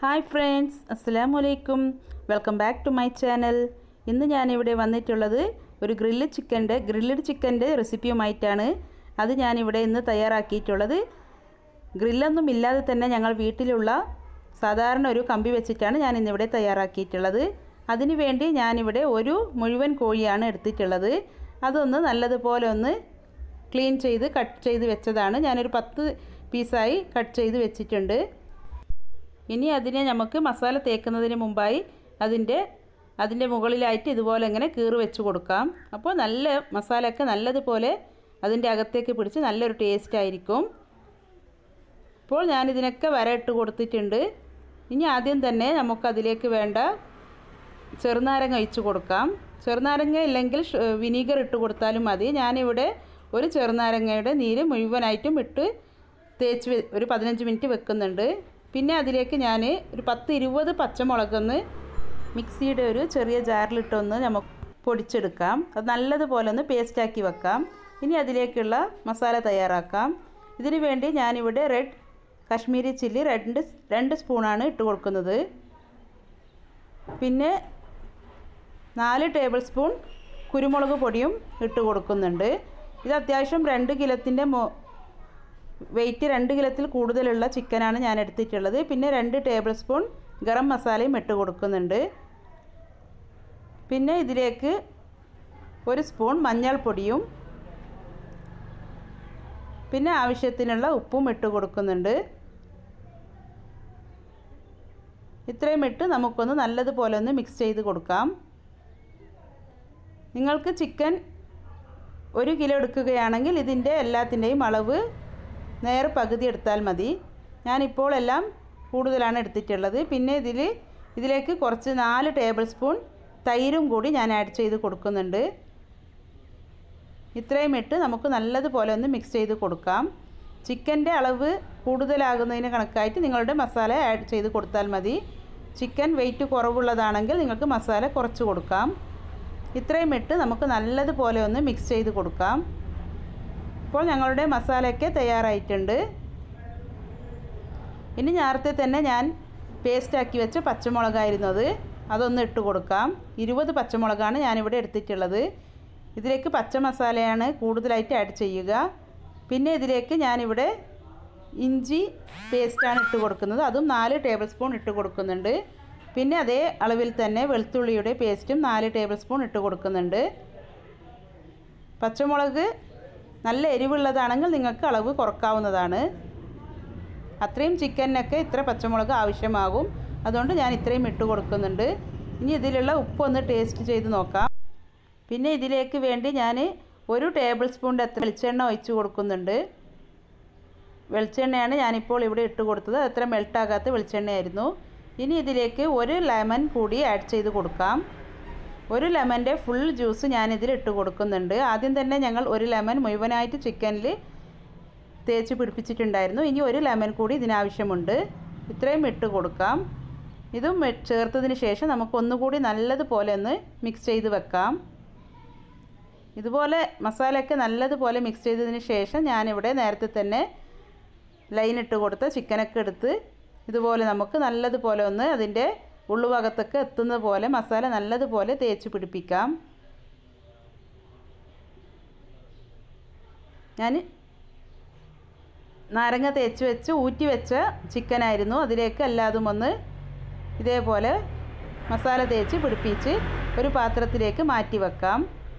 hi friends അസ്സലാമു അലൈക്കും welcome back to my channel ഇന്ന് ഞാനിവിടെ വന്നിട്ടുള്ളത് ഒരു ഗ്രില്ല് ചിക്കൻ്റെ ഗ്രില്ലഡ് ചിക്കൻ്റെ റെസിപ്പിയുമായിട്ടാണ് അത് ഞാനിവിടെ ഇന്ന് തയ്യാറാക്കിയിട്ടുള്ളത് ഗ്രില്ലൊന്നും ഇല്ലാതെ തന്നെ ഞങ്ങൾ വീട്ടിലുള്ള സാധാരണ ഒരു കമ്പി വെച്ചിട്ടാണ് ഞാൻ ഇന്നിവിടെ തയ്യാറാക്കിയിട്ടുള്ളത് അതിനു വേണ്ടി ഞാനിവിടെ ഒരു മുഴുവൻ കോഴിയാണ് എടുത്തിട്ടുള്ളത് അതൊന്ന് നല്ലതുപോലെ ഒന്ന് ക്ലീൻ ചെയ്ത് കട്ട് ചെയ്ത് വെച്ചതാണ് ഞാനൊരു പത്ത് പീസായി കട്ട് ചെയ്ത് വെച്ചിട്ടുണ്ട് ഇനി അതിനെ നമുക്ക് മസാല തേക്കുന്നതിന് മുമ്പായി അതിൻ്റെ അതിൻ്റെ മുകളിലായിട്ട് ഇതുപോലെ ഇങ്ങനെ കീറ് വെച്ച് കൊടുക്കാം അപ്പോൾ നല്ല മസാലയൊക്കെ നല്ലതുപോലെ അതിൻ്റെ അകത്തേക്ക് പിടിച്ച് നല്ലൊരു ടേസ്റ്റ് ആയിരിക്കും ഇപ്പോൾ ഞാനിതിനൊക്കെ വര ഇട്ട് കൊടുത്തിട്ടുണ്ട് ഇനി ആദ്യം തന്നെ നമുക്കതിലേക്ക് വേണ്ട ചെറുനാരങ്ങ ഒഴിച്ച് കൊടുക്കാം ചെറുനാരങ്ങ ഇല്ലെങ്കിൽ വിനീഗർ ഇട്ട് കൊടുത്താലും മതി ഞാനിവിടെ ഒരു ചെറുനാരങ്ങയുടെ നീര് മുഴുവനായിട്ടും ഇട്ട് തേച്ച് ഒരു പതിനഞ്ച് മിനിറ്റ് വെക്കുന്നുണ്ട് പിന്നെ അതിലേക്ക് ഞാൻ ഒരു പത്ത് ഇരുപത് പച്ചമുളകൊന്ന് മിക്സിയുടെ ഒരു ചെറിയ ജാറിലിട്ടൊന്ന് നമുക്ക് പൊടിച്ചെടുക്കാം അത് നല്ലതുപോലെ ഒന്ന് പേസ്റ്റാക്കി വെക്കാം ഇനി അതിലേക്കുള്ള മസാല തയ്യാറാക്കാം ഇതിനു വേണ്ടി ഞാനിവിടെ റെഡ് കാശ്മീരി ചില്ലി രണ്ട് രണ്ട് സ്പൂണാണ് ഇട്ട് കൊടുക്കുന്നത് പിന്നെ നാല് ടേബിൾ സ്പൂൺ കുരുമുളക് പൊടിയും ഇട്ട് കൊടുക്കുന്നുണ്ട് ഇത് അത്യാവശ്യം രണ്ട് കിലത്തിൻ്റെ മോ വെയിറ്റ് രണ്ട് കിലത്തിൽ കൂടുതലുള്ള ചിക്കനാണ് ഞാൻ എടുത്തിട്ടുള്ളത് പിന്നെ രണ്ട് ടേബിൾ സ്പൂൺ ഗരം മസാലയും ഇട്ട് കൊടുക്കുന്നുണ്ട് പിന്നെ ഇതിലേക്ക് ഒരു സ്പൂൺ മഞ്ഞൾപ്പൊടിയും പിന്നെ ആവശ്യത്തിനുള്ള ഉപ്പും ഇട്ട് കൊടുക്കുന്നുണ്ട് ഇത്രയും ഇട്ട് നമുക്കൊന്ന് നല്ലതുപോലെ ഒന്ന് മിക്സ് ചെയ്ത് കൊടുക്കാം നിങ്ങൾക്ക് ചിക്കൻ ഒരു കിലോ എടുക്കുകയാണെങ്കിൽ ഇതിൻ്റെ എല്ലാത്തിൻ്റെയും അളവ് നേരെ പകുതി എടുത്താൽ മതി ഞാനിപ്പോൾ എല്ലാം കൂടുതലാണ് എടുത്തിട്ടുള്ളത് പിന്നെ ഇതിൽ ഇതിലേക്ക് കുറച്ച് നാല് ടേബിൾ സ്പൂൺ തൈരും കൂടി ഞാൻ ആഡ് ചെയ്ത് കൊടുക്കുന്നുണ്ട് ഇത്രയും ഇട്ട് നമുക്ക് നല്ലതുപോലെ ഒന്ന് മിക്സ് ചെയ്ത് കൊടുക്കാം ചിക്കൻ്റെ അളവ് കൂടുതലാകുന്നതിന് കണക്കായിട്ട് നിങ്ങളുടെ മസാല ആഡ് ചെയ്ത് കൊടുത്താൽ മതി ചിക്കൻ വെയിറ്റ് കുറവുള്ളതാണെങ്കിൽ നിങ്ങൾക്ക് മസാല കുറച്ച് കൊടുക്കാം ഇത്രയും ഇട്ട് നമുക്ക് നല്ലതുപോലെ ഒന്ന് മിക്സ് ചെയ്ത് കൊടുക്കാം ഇപ്പോൾ ഞങ്ങളുടെ മസാലയൊക്കെ തയ്യാറായിട്ടുണ്ട് ഇനി നേരത്തെ തന്നെ ഞാൻ പേസ്റ്റാക്കി വെച്ച പച്ചമുളകായിരുന്നു അത് അതൊന്ന് ഇട്ട് കൊടുക്കാം ഇരുപത് പച്ചമുളകാണ് ഞാനിവിടെ എടുത്തിട്ടുള്ളത് ഇതിലേക്ക് പച്ച മസാലയാണ് കൂടുതലായിട്ട് ആഡ് ചെയ്യുക പിന്നെ ഇതിലേക്ക് ഞാനിവിടെ ഇഞ്ചി പേസ്റ്റാണ് ഇട്ട് കൊടുക്കുന്നത് അതും നാല് ടേബിൾ സ്പൂൺ ഇട്ട് കൊടുക്കുന്നുണ്ട് പിന്നെ അതേ അളവിൽ തന്നെ വെളുത്തുള്ളിയുടെ പേസ്റ്റും നാല് ടേബിൾ സ്പൂൺ ഇട്ട് കൊടുക്കുന്നുണ്ട് പച്ചമുളക് നല്ല എരിവുള്ളതാണെങ്കിൽ നിങ്ങൾക്ക് അളവ് കുറക്കാവുന്നതാണ് അത്രയും ചിക്കനൊക്കെ ഇത്ര പച്ചമുളക് ആവശ്യമാകും അതുകൊണ്ട് ഞാൻ ഇത്രയും ഇട്ട് കൊടുക്കുന്നുണ്ട് ഇനി ഇതിലുള്ള ഉപ്പൊന്ന് ടേസ്റ്റ് ചെയ്ത് നോക്കാം പിന്നെ ഇതിലേക്ക് വേണ്ടി ഞാൻ ഒരു ടേബിൾ സ്പൂണിൻ്റെ അത്ര വെളിച്ചെണ്ണ ഒഴിച്ച് കൊടുക്കുന്നുണ്ട് വെളിച്ചെണ്ണയാണ് ഞാനിപ്പോൾ ഇവിടെ ഇട്ട് കൊടുത്തത് അത്ര മെൽട്ടാകാത്ത വെളിച്ചെണ്ണയായിരുന്നു ഇനി ഇതിലേക്ക് ഒരു ലെമൺ കൂടി ആഡ് ചെയ്ത് കൊടുക്കാം ഒരു ലെമൻ്റെ ഫുൾ ജ്യൂസ് ഞാനിതിൽ ഇട്ട് കൊടുക്കുന്നുണ്ട് ആദ്യം തന്നെ ഞങ്ങൾ ഒരു ലെമൺ മുഴുവനായിട്ട് ചിക്കനിൽ തേച്ച് പിടിപ്പിച്ചിട്ടുണ്ടായിരുന്നു ഇനി ഒരു ലെമൺ കൂടി ഇതിനാവശ്യമുണ്ട് ഇത്രയും ഇട്ട് കൊടുക്കാം ഇതും ചേർത്തതിന് ശേഷം നമുക്കൊന്നുകൂടി നല്ലതുപോലെ ഒന്ന് മിക്സ് ചെയ്ത് വെക്കാം ഇതുപോലെ മസാലയൊക്കെ നല്ലതുപോലെ മിക്സ് ചെയ്തതിന് ശേഷം ഞാനിവിടെ നേരത്തെ തന്നെ ലൈൻ ഇട്ട് കൊടുത്ത ചിക്കനൊക്കെ എടുത്ത് ഇതുപോലെ നമുക്ക് നല്ലതുപോലെ ഒന്ന് അതിൻ്റെ ഉള്ളുഭാഗത്തൊക്കെ എത്തുന്ന പോലെ മസാല നല്ലതുപോലെ തേച്ച് പിടിപ്പിക്കാം ഞാൻ നാരങ്ങ തേച്ച് വെച്ച് ഊറ്റി വെച്ച ചിക്കനായിരുന്നു അതിലേക്ക് എല്ലാതും ഒന്ന് ഇതേപോലെ മസാല തേച്ച് പിടിപ്പിച്ച് ഒരു പാത്രത്തിലേക്ക് മാറ്റി വെക്കാം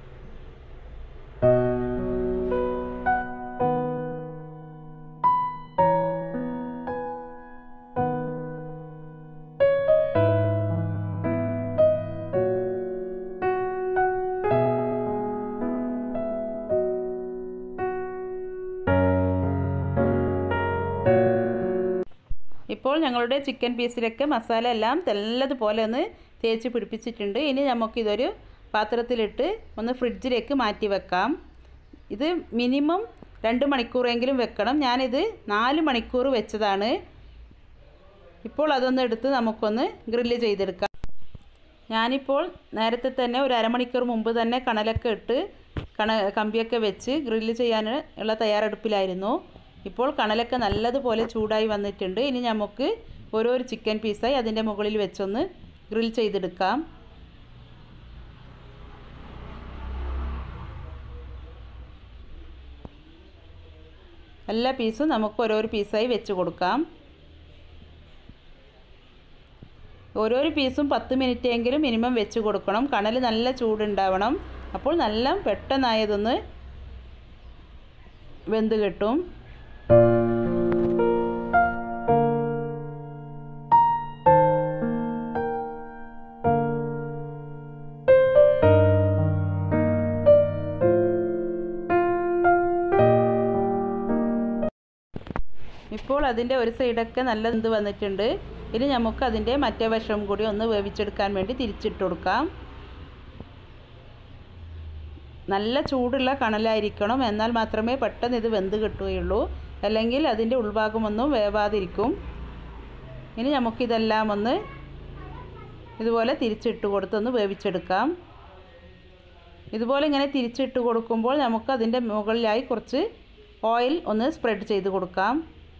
ഇപ്പോൾ ഞങ്ങളുടെ ചിക്കൻ പീസിലൊക്കെ മസാല എല്ലാം നല്ലതുപോലെ ഒന്ന് തേച്ച് പിടിപ്പിച്ചിട്ടുണ്ട് ഇനി നമുക്കിതൊരു പാത്രത്തിലിട്ട് ഒന്ന് ഫ്രിഡ്ജിലേക്ക് മാറ്റി വെക്കാം ഇത് മിനിമം രണ്ട് മണിക്കൂറെങ്കിലും വെക്കണം ഞാനിത് നാല് മണിക്കൂർ വെച്ചതാണ് ഇപ്പോൾ അതൊന്ന് എടുത്ത് നമുക്കൊന്ന് ഗ്രില്ല് ചെയ്തെടുക്കാം ഞാനിപ്പോൾ നേരത്തെ തന്നെ ഒരു അരമണിക്കൂർ മുമ്പ് തന്നെ കണലൊക്കെ ഇട്ട് കണ കമ്പിയൊക്കെ വെച്ച് ഗ്രില്ല് ചെയ്യാൻ ഉള്ള തയ്യാറെടുപ്പിലായിരുന്നു ഇപ്പോൾ കണലൊക്കെ നല്ലതുപോലെ ചൂടായി വന്നിട്ടുണ്ട് ഇനി നമുക്ക് ഓരോരു ചിക്കൻ പീസായി അതിൻ്റെ മുകളിൽ വെച്ചൊന്ന് ഗ്രിൽ ചെയ്തെടുക്കാം എല്ലാ പീസും നമുക്ക് ഓരോരോ പീസായി വെച്ച് കൊടുക്കാം ഓരോരോ പീസും പത്ത് മിനിറ്റ് എങ്കിലും മിനിമം വെച്ച് കൊടുക്കണം കണൽ നല്ല ചൂടുണ്ടാവണം അപ്പോൾ നല്ല പെട്ടെന്നായതൊന്ന് വെന്ത് കിട്ടും ഇപ്പോൾ അതിൻ്റെ ഒരു സൈഡൊക്കെ നല്ല എന്ത് വന്നിട്ടുണ്ട് ഇനി നമുക്ക് അതിൻ്റെ മറ്റേ വശം കൂടി ഒന്ന് വേവിച്ചെടുക്കാൻ വേണ്ടി തിരിച്ചിട്ട് കൊടുക്കാം നല്ല ചൂടുള്ള കണലായിരിക്കണം എന്നാൽ മാത്രമേ പെട്ടെന്ന് ഇത് വെന്ത് കിട്ടുകയുള്ളൂ അല്ലെങ്കിൽ അതിൻ്റെ ഉൾഭാഗമൊന്നും വേവാതിരിക്കും ഇനി നമുക്കിതെല്ലാം ഒന്ന് ഇതുപോലെ തിരിച്ചിട്ട് കൊടുത്തൊന്ന് വേവിച്ചെടുക്കാം ഇതുപോലെ ഇങ്ങനെ തിരിച്ചിട്ട് കൊടുക്കുമ്പോൾ നമുക്ക് അതിൻ്റെ മുകളിലായി കുറച്ച് ഓയിൽ ഒന്ന് സ്പ്രെഡ് ചെയ്ത് കൊടുക്കാം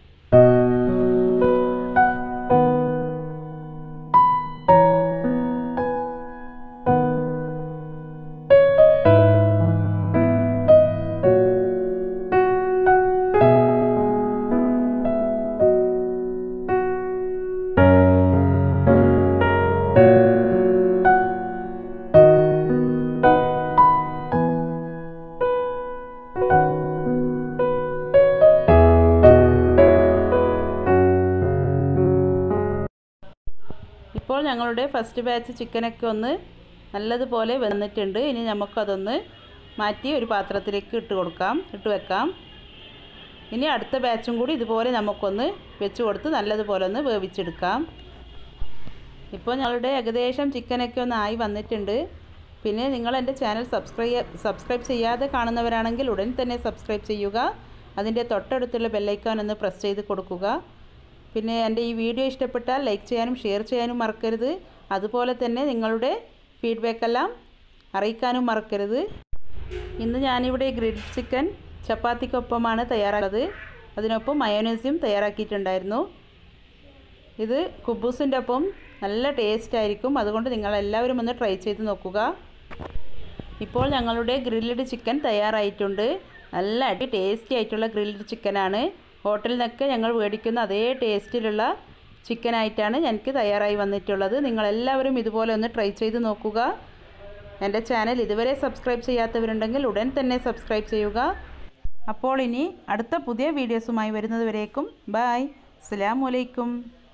ഇപ്പോൾ ഞങ്ങളുടെ ഫസ്റ്റ് ബാച്ച് ചിക്കനൊക്കെ ഒന്ന് നല്ലതുപോലെ വെന്നിട്ടുണ്ട് ഇനി നമുക്കതൊന്ന് മാറ്റി ഒരു പാത്രത്തിലേക്ക് ഇട്ട് കൊടുക്കാം ഇട്ട് വെക്കാം ഇനി അടുത്ത ബാച്ചും കൂടി ഇതുപോലെ നമുക്കൊന്ന് വെച്ച് കൊടുത്ത് നല്ലതുപോലെ ഒന്ന് വേവിച്ചെടുക്കാം ഇപ്പോൾ ഞങ്ങളുടെ ഏകദേശം ചിക്കനൊക്കെ ഒന്ന് ആയി വന്നിട്ടുണ്ട് പിന്നെ നിങ്ങൾ എൻ്റെ ചാനൽ സബ്സ്ക്രൈബ് സബ്സ്ക്രൈബ് ചെയ്യാതെ കാണുന്നവരാണെങ്കിൽ ഉടൻ തന്നെ സബ്സ്ക്രൈബ് ചെയ്യുക അതിൻ്റെ തൊട്ടടുത്തുള്ള ബെല്ലൈക്കോൻ ഒന്ന് പ്രസ് ചെയ്ത് കൊടുക്കുക പിന്നെ എൻ്റെ ഈ വീഡിയോ ഇഷ്ടപ്പെട്ടാൽ ലൈക്ക് ചെയ്യാനും ഷെയർ ചെയ്യാനും മറക്കരുത് അതുപോലെ തന്നെ നിങ്ങളുടെ ഫീഡ്ബാക്കെല്ലാം അറിയിക്കാനും മറക്കരുത് ഇന്ന് ഞാനിവിടെ ഗ്രിൽ ചിക്കൻ ചപ്പാത്തിക്കൊപ്പമാണ് തയ്യാറാക്കുന്നത് അതിനൊപ്പം മയോനൈസും തയ്യാറാക്കിയിട്ടുണ്ടായിരുന്നു ഇത് കുബൂസിൻ്റെ ഒപ്പം നല്ല ടേസ്റ്റ് ആയിരിക്കും അതുകൊണ്ട് നിങ്ങളെല്ലാവരും ഒന്ന് ട്രൈ ചെയ്ത് നോക്കുക ഇപ്പോൾ ഞങ്ങളുടെ ഗ്രില്ലഡ് ചിക്കൻ തയ്യാറായിട്ടുണ്ട് നല്ല അടി ടേസ്റ്റി ആയിട്ടുള്ള ഗ്രില്ലഡ് ചിക്കനാണ് ഹോട്ടലിൽ നിന്നൊക്കെ ഞങ്ങൾ മേടിക്കുന്ന അതേ ടേസ്റ്റിലുള്ള ചിക്കനായിട്ടാണ് എനിക്ക് തയ്യാറായി വന്നിട്ടുള്ളത് നിങ്ങളെല്ലാവരും ഇതുപോലെ ഒന്ന് ട്രൈ ചെയ്ത് നോക്കുക എൻ്റെ ചാനൽ ഇതുവരെ സബ്സ്ക്രൈബ് ചെയ്യാത്തവരുണ്ടെങ്കിൽ ഉടൻ തന്നെ സബ്സ്ക്രൈബ് ചെയ്യുക അപ്പോൾ ഇനി അടുത്ത പുതിയ വീഡിയോസുമായി വരുന്നത് വരേക്കും ബായ് അസ്സാം വലൈക്കും